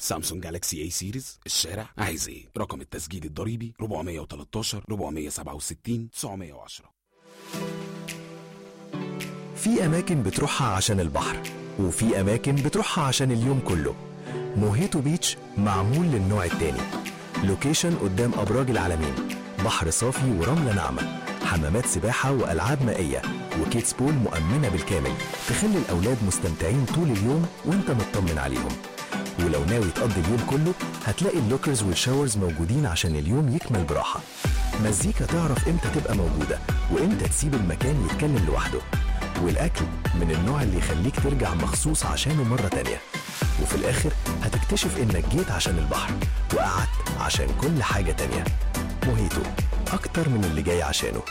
سامسونج جالاكسي اي سيريز الشارع عايز ايه رقم التسجيل الضريبي 413 467 910 في أماكن بتروحها عشان البحر وفي أماكن بتروحها عشان اليوم كله موهيتو بيتش معمول للنوع التاني لوكيشن قدام أبراج العالمين بحر صافي ورملة ناعمة حمامات سباحة وألعاب مائية وكيدز بول مؤمنة بالكامل تخلي الأولاد مستمتعين طول اليوم وانت مطمن عليهم ولو ناوي تقضي اليوم كله هتلاقي اللوكرز والشاورز موجودين عشان اليوم يكمل براحة مزيكا تعرف امتى تبقى موجودة وامتى تسيب المكان يتكلم لوحده والأكل من النوع اللي يخليك ترجع مخصوص عشانه مرة تانية وفي الآخر هتكتشف إنك جيت عشان البحر وقعدت عشان كل حاجة تانية موهيتو أكتر من اللي جاي عشانه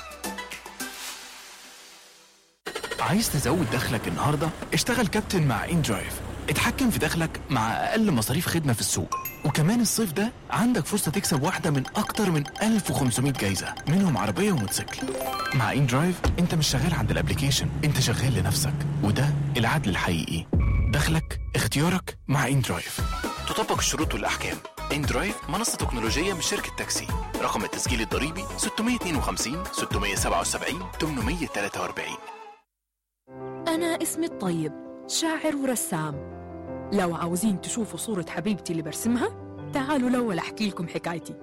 عايز تزود دخلك النهارده؟ اشتغل كابتن مع ان درايف اتحكم في دخلك مع اقل مصاريف خدمه في السوق وكمان الصيف ده عندك فرصه تكسب واحده من اكتر من 1500 جايزه منهم عربيه وموتوسيكل مع ان درايف انت مش شغال عند الابليكيشن انت شغال لنفسك وده العدل الحقيقي دخلك اختيارك مع ان درايف تطبق الشروط والاحكام ان درايف منصه تكنولوجيه من شركه تاكسي رقم التسجيل الضريبي 652 677 843 أنا اسمي الطيب شاعر ورسام لو عاوزين تشوفوا صورة حبيبتي اللي برسمها تعالوا الأول أحكي لكم حكايتي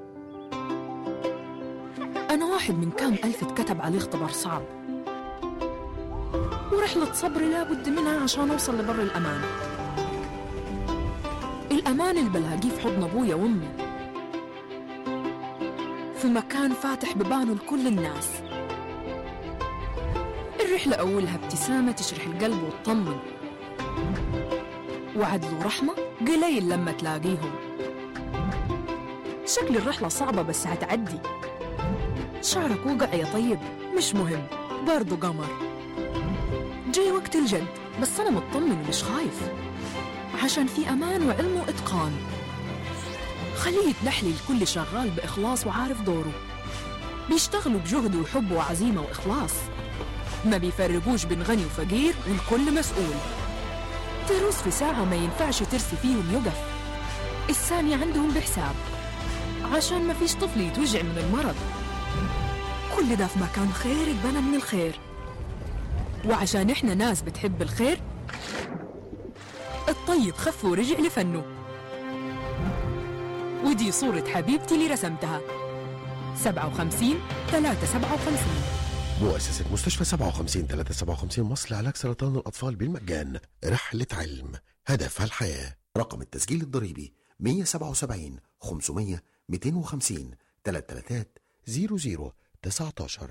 أنا واحد من كام ألف اتكتب عليه اختبار صعب ورحلة صبر لابد منها عشان أوصل لبر الأمان الأمان اللي بلاقيه في حضن أبويا وأمي في مكان فاتح ببانه لكل الناس الرحلة أولها ابتسامة تشرح القلب وتطمن وعدل ورحمة قليل لما تلاقيهم شكل الرحلة صعبة بس هتعدي شعرك وقع يا طيب مش مهم برضو قمر جاي وقت الجد بس أنا مطمن ومش خايف عشان في أمان وعلم وإتقان خليه يتلحلي الكل شغال بإخلاص وعارف دوره بيشتغلوا بجهد وحب وعزيمة وإخلاص ما بيفرقوش بين غني وفقير والكل مسؤول تروس في ساعة ما ينفعش ترسي فيهم يقف الثانية عندهم بحساب عشان ما فيش طفل يتوجع من المرض كل ده في مكان خير اتبنى من الخير وعشان احنا ناس بتحب الخير الطيب خف ورجع لفنه ودي صورة حبيبتي اللي رسمتها 57 357 مؤسسة مستشفى 57 357 مصر لعلاج سرطان الأطفال بالمجان رحلة علم هدفها الحياة رقم التسجيل الضريبي 177 500 250 333 00 19